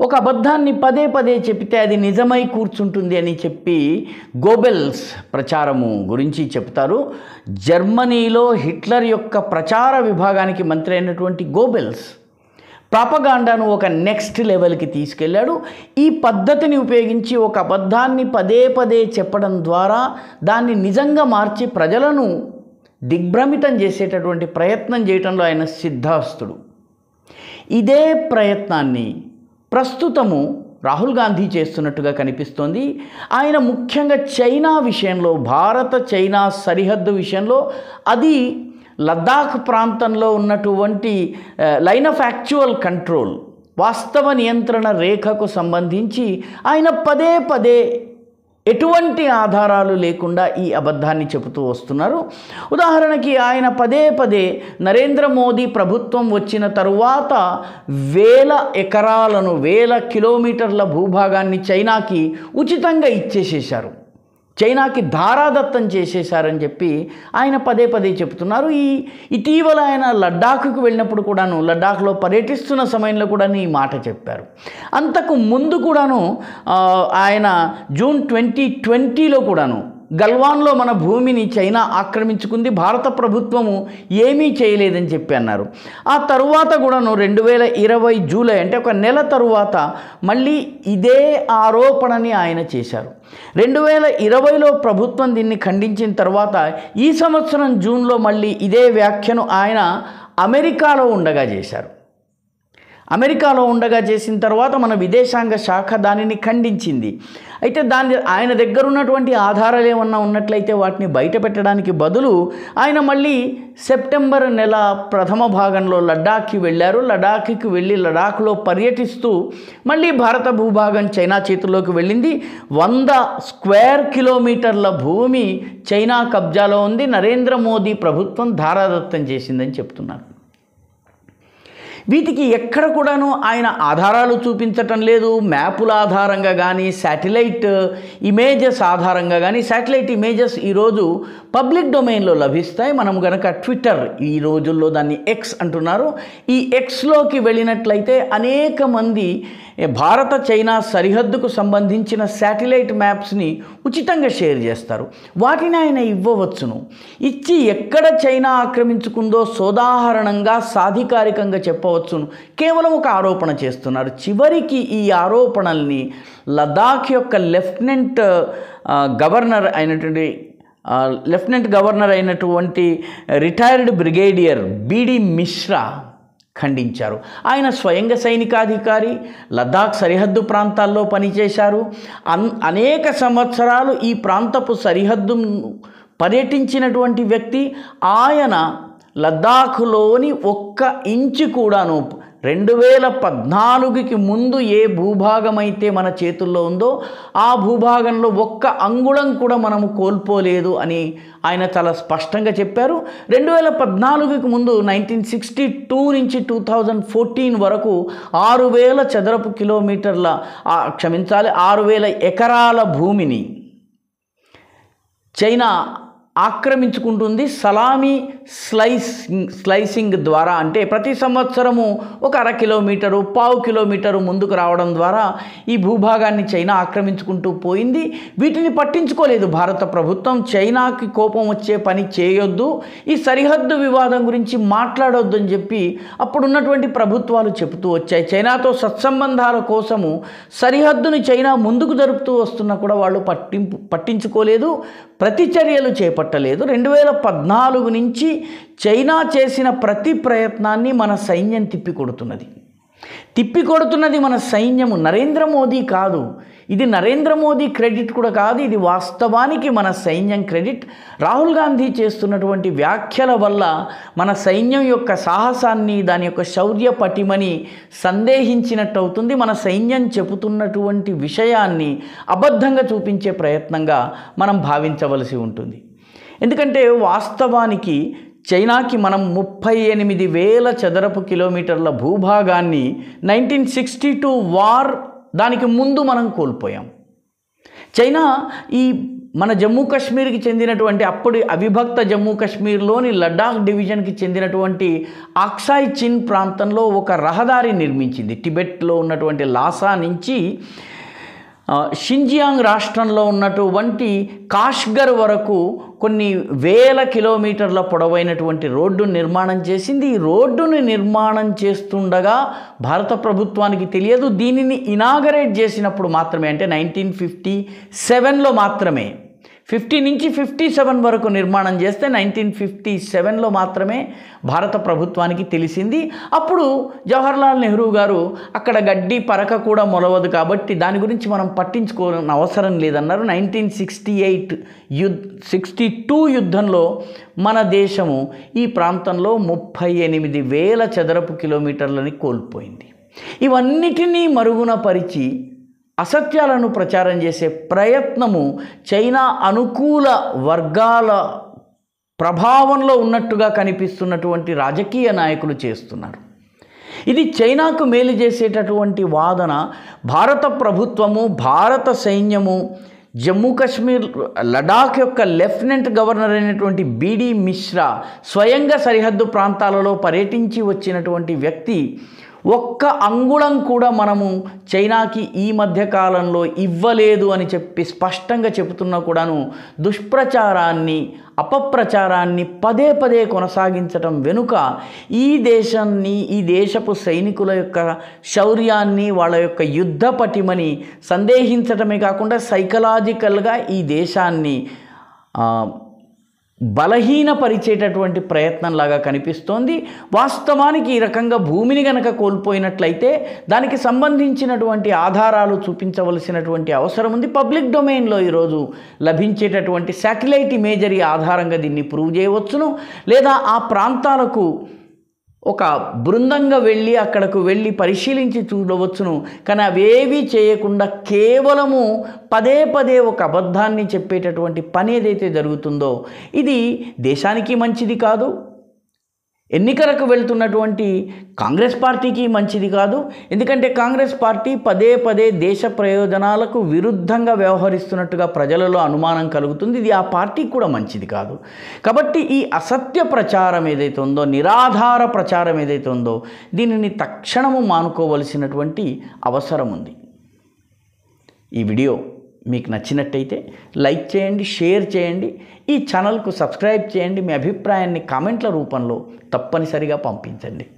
ఒక అబద్ధాన్ని పదే పదే చెప్తే అది నిజమై కూర్చుంటుంది అని చెప్పి గోబెల్స్ ప్రచారము గురించి చెప్తారు జర్మనీలో హిట్లర్ యొక్క ప్రచార విభాగానికి మంత్రి అయినటువంటి గోబెల్స్ ప్రాపగాండాను ఒక నెక్స్ట్ లెవెల్కి తీసుకెళ్ళాడు ఈ పద్ధతిని ఉపయోగించి ఒక అబద్ధాన్ని పదే పదే చెప్పడం ద్వారా దాన్ని నిజంగా మార్చి ప్రజలను దిగ్భ్రమితం చేసేటటువంటి ప్రయత్నం చేయడంలో ఆయన సిద్ధాస్తుడు ఇదే ప్రయత్నాన్ని ప్రస్తుతము రాహుల్ గాంధీ చేస్తున్నట్టుగా కనిపిస్తోంది ఆయన ముఖ్యంగా చైనా విషయంలో భారత చైనా సరిహద్దు విషయంలో అది లద్దాఖ్ ప్రాంతంలో ఉన్నటువంటి లైన్ ఆఫ్ యాక్చువల్ కంట్రోల్ వాస్తవ నియంత్రణ రేఖకు సంబంధించి ఆయన పదే పదే ఎటువంటి ఆధారాలు లేకుండా ఈ అబద్ధాన్ని చెబుతూ వస్తున్నారు ఉదాహరణకి ఆయన పదే పదే నరేంద్ర మోదీ ప్రభుత్వం వచ్చిన తరువాత వేల ఎకరాలను వేల కిలోమీటర్ల భూభాగాన్ని చైనాకి ఉచితంగా ఇచ్చేసేశారు చైనాకి ధారాదత్తం చేసేశారని చెప్పి ఆయన పదే పదే చెప్తున్నారు ఈ ఇటీవల ఆయన లడ్డాఖ్కు వెళ్ళినప్పుడు కూడాను లడ్డాఖ్లో పర్యటిస్తున్న సమయంలో కూడా ఈ మాట చెప్పారు అంతకు ముందు కూడాను ఆ, ఆయన జూన్ ట్వంటీ ట్వంటీలో కూడాను గల్వాన్లో మన భూమిని చైనా ఆక్రమించుకుంది భారత ప్రభుత్వము ఏమీ చేయలేదని చెప్పి అన్నారు ఆ తరువాత కూడాను రెండు వేల ఇరవై జూలై అంటే ఒక నెల తరువాత మళ్ళీ ఇదే ఆరోపణని ఆయన చేశారు రెండు వేల ఇరవైలో ప్రభుత్వం దీన్ని ఖండించిన తర్వాత ఈ సంవత్సరం జూన్లో మళ్ళీ ఇదే వ్యాఖ్యను ఆయన అమెరికాలో ఉండగా చేశారు అమెరికాలో ఉండగా చేసిన తర్వాత మన విదేశాంగ శాఖ దానిని ఖండించింది అయితే దాని ఆయన దగ్గర ఉన్నటువంటి ఆధారాలు ఏమన్నా ఉన్నట్లయితే వాటిని బయట పెట్టడానికి బదులు ఆయన మళ్ళీ సెప్టెంబర్ నెల ప్రథమ భాగంలో లడాఖ్కి వెళ్ళారు లడాఖ్కి వెళ్ళి లడాఖ్లో పర్యటిస్తూ మళ్ళీ భారత భూభాగం చైనా చేతుల్లోకి వెళ్ళింది వంద స్క్వేర్ కిలోమీటర్ల భూమి చైనా కబ్జాలో ఉంది నరేంద్ర మోదీ ప్రభుత్వం ధారాదత్తం చేసిందని చెప్తున్నారు వీటికి ఎక్కడ కూడాను ఆయన ఆధారాలు చూపించటం లేదు మ్యాపుల ఆధారంగా కానీ శాటిలైట్ ఇమేజెస్ ఆధారంగా కానీ శాటిలైట్ ఇమేజెస్ ఈరోజు పబ్లిక్ డొమైన్లో లభిస్తాయి మనం గనక ట్విట్టర్ ఈ రోజుల్లో దాన్ని ఎక్స్ అంటున్నారు ఈ ఎక్స్లోకి వెళ్ళినట్లయితే అనేక మంది భారత చైనా సరిహద్దుకు సంబంధించిన శాటిలైట్ మ్యాప్స్ని ఉచితంగా షేర్ చేస్తారు వాటిని ఆయన ఇవ్వవచ్చును ఇచ్చి ఎక్కడ చైనా ఆక్రమించుకుందో సోదాహరణంగా సాధికారికంగా చెప్పవచ్చును కేవలం ఒక ఆరోపణ చేస్తున్నారు చివరికి ఈ ఆరోపణల్ని లదాఖ్ యొక్క లెఫ్టినెంట్ ఆ, గవర్నర్ అయినటువంటి ఆ, లెఫ్టినెంట్ గవర్నర్ అయినటువంటి రిటైర్డ్ బ్రిగేడియర్ బీడి మిశ్రా ఖండించారు ఆయన స్వయంగా సైనికాధికారి లద్దాఖ్ సరిహద్దు ప్రాంతాల్లో పనిచేశారు అన్ అనేక సంవత్సరాలు ఈ ప్రాంతపు సరిహద్దును పర్యటించినటువంటి వ్యక్తి ఆయన లద్దాఖ్లోని ఒక్క ఇంచు కూడాను రెండు వేల పద్నాలుగుకి ముందు ఏ భూభాగం అయితే మన చేతుల్లో ఉందో ఆ భూభాగంలో ఒక్క అంగుళం కూడా మనము కోల్పోలేదు అని ఆయన చాలా స్పష్టంగా చెప్పారు రెండు వేల పద్నాలుగుకి ముందు నైన్టీన్ సిక్స్టీ టూ నుంచి టూ థౌజండ్ ఫోర్టీన్ వరకు ఆరు వేల చదరపు కిలోమీటర్ల ఆ, క్షమించాలి ఆరు వేల ఎకరాల భూమిని చైనా ఆక్రమించుకుంటుంది సలామీ స్లైసింగ్ స్లైసింగ్ ద్వారా అంటే ప్రతి సంవత్సరము ఒక అర కిలోమీటరు పావు కిలోమీటరు ముందుకు రావడం ద్వారా ఈ భూభాగాన్ని చైనా ఆక్రమించుకుంటూ పోయింది వీటిని పట్టించుకోలేదు భారత ప్రభుత్వం చైనాకి కోపం వచ్చే పని చేయొద్దు ఈ సరిహద్దు వివాదం గురించి మాట్లాడొద్దు అని చెప్పి అప్పుడున్నటువంటి ప్రభుత్వాలు చెబుతూ వచ్చాయి చైనాతో సత్సంబంధాల కోసము సరిహద్దుని చైనా ముందుకు జరుపుతూ వస్తున్నా కూడా వాళ్ళు పట్టింపు పట్టించుకోలేదు ప్రతిచర్యలు చేపట్టలేదు రెండు వేల పద్నాలుగు నుంచి చైనా చేసిన ప్రతి ప్రయత్నాన్ని మన సైన్యం తిప్పికొడుతున్నది తిప్పికొడుతున్నది మన సైన్యము నరేంద్ర మోదీ కాదు ఇది నరేంద్ర మోదీ క్రెడిట్ కూడా కాదు ఇది వాస్తవానికి మన సైన్యం క్రెడిట్ రాహుల్ గాంధీ చేస్తున్నటువంటి వ్యాఖ్యల వల్ల మన సైన్యం యొక్క సాహసాన్ని దాని యొక్క శౌర్య పటిమని సందేహించినట్టు అవుతుంది మన సైన్యం చెబుతున్నటువంటి విషయాన్ని అబద్ధంగా చూపించే ప్రయత్నంగా మనం భావించవలసి ఉంటుంది ఎందుకంటే వాస్తవానికి చైనాకి మనం ముప్పై ఎనిమిది వేల చదరపు కిలోమీటర్ల భూభాగాన్ని నైన్టీన్ సిక్స్టీ టూ వార్ దానికి ముందు మనం కోల్పోయాం చైనా ఈ మన జమ్మూ కాశ్మీర్కి చెందినటువంటి అప్పటి అవిభక్త జమ్మూ కాశ్మీర్లోని లడాక్ డివిజన్కి చెందినటువంటి ఆక్సాయ్ చిన్ ప్రాంతంలో ఒక రహదారి నిర్మించింది టిబెట్లో ఉన్నటువంటి లాసా నుంచి ఆ, షింజియాంగ్ రాష్ట్రంలో ఉన్నటువంటి కాష్గర్ వరకు కొన్ని వేల కిలోమీటర్ల పొడవైనటువంటి రోడ్డు నిర్మాణం చేసింది ఈ రోడ్డుని నిర్మాణం చేస్తుండగా భారత ప్రభుత్వానికి తెలియదు దీనిని ఇనాగరేట్ చేసినప్పుడు మాత్రమే అంటే నైన్టీన్ ఫిఫ్టీ సెవెన్లో మాత్రమే ఫిఫ్టీ నుంచి ఫిఫ్టీ సెవెన్ వరకు నిర్మాణం చేస్తే నైన్టీన్ ఫిఫ్టీ సెవెన్లో మాత్రమే భారత ప్రభుత్వానికి తెలిసింది అప్పుడు జవహర్లాల్ నెహ్రూ గారు అక్కడ గడ్డి పరక కూడా మొలవదు కాబట్టి దాని గురించి మనం పట్టించుకోవాలని అవసరం లేదన్నారు నైన్టీన్ సిక్స్టీ ఎయిట్ యుద్ సిక్స్టీ టూ యుద్ధంలో మన దేశము ఈ ప్రాంతంలో ముప్పై ఎనిమిది వేల చదరపు కిలోమీటర్లని కోల్పోయింది ఇవన్నిటినీ మరుగున పరిచి అసత్యాలను ప్రచారం చేసే ప్రయత్నము చైనా అనుకూల వర్గాల ప్రభావంలో ఉన్నట్టుగా కనిపిస్తున్నటువంటి రాజకీయ నాయకులు చేస్తున్నారు ఇది చైనాకు మేలు చేసేటటువంటి వాదన భారత ప్రభుత్వము భారత సైన్యము జమ్మూ కాశ్మీర్ లడాక్ యొక్క లెఫ్టినెంట్ గవర్నర్ అయినటువంటి బీడీ మిశ్రా స్వయంగా సరిహద్దు ప్రాంతాలలో పర్యటించి వచ్చినటువంటి వ్యక్తి ఒక్క అంగుళం కూడా మనము చైనాకి ఈ మధ్య కాలంలో ఇవ్వలేదు అని చెప్పి స్పష్టంగా చెబుతున్నా కూడాను దుష్ప్రచారాన్ని అపప్రచారాన్ని పదే పదే కొనసాగించటం వెనుక ఈ దేశాన్ని ఈ దేశపు సైనికుల యొక్క శౌర్యాన్ని వాళ్ళ యొక్క యుద్ధ పటిమని సందేహించటమే కాకుండా సైకలాజికల్గా ఈ దేశాన్ని ఆ, బలహీనపరిచేటటువంటి ప్రయత్నంలాగా కనిపిస్తోంది వాస్తవానికి ఈ రకంగా భూమిని గనక కోల్పోయినట్లయితే దానికి సంబంధించినటువంటి ఆధారాలు చూపించవలసినటువంటి అవసరం ఉంది పబ్లిక్ డొమైన్లో ఈరోజు లభించేటటువంటి శాటిలైట్ ఇమేజరీ ఆధారంగా దీన్ని ప్రూవ్ చేయవచ్చును లేదా ఆ ప్రాంతాలకు ఒక బృందంగా వెళ్ళి అక్కడకు వెళ్ళి పరిశీలించి చూడవచ్చును కానీ అవేవీ చేయకుండా కేవలము పదే పదే ఒక అబద్ధాన్ని చెప్పేటటువంటి పని ఏదైతే జరుగుతుందో ఇది దేశానికి మంచిది కాదు ఎన్నికలకు వెళ్తున్నటువంటి కాంగ్రెస్ పార్టీకి మంచిది కాదు ఎందుకంటే కాంగ్రెస్ పార్టీ పదే పదే దేశ ప్రయోజనాలకు విరుద్ధంగా వ్యవహరిస్తున్నట్టుగా ప్రజలలో అనుమానం కలుగుతుంది ఇది ఆ పార్టీకి కూడా మంచిది కాదు కాబట్టి ఈ అసత్య ప్రచారం ఏదైతే ఉందో నిరాధార ప్రచారం ఏదైతే ఉందో దీనిని తక్షణము మానుకోవలసినటువంటి అవసరం ఉంది ఈ వీడియో మీకు నచ్చినట్టయితే లైక్ చేయండి షేర్ చేయండి ఈ ఛానల్కు సబ్స్క్రైబ్ చేయండి మీ అభిప్రాయాన్ని కామెంట్ల రూపంలో తప్పనిసరిగా పంపించండి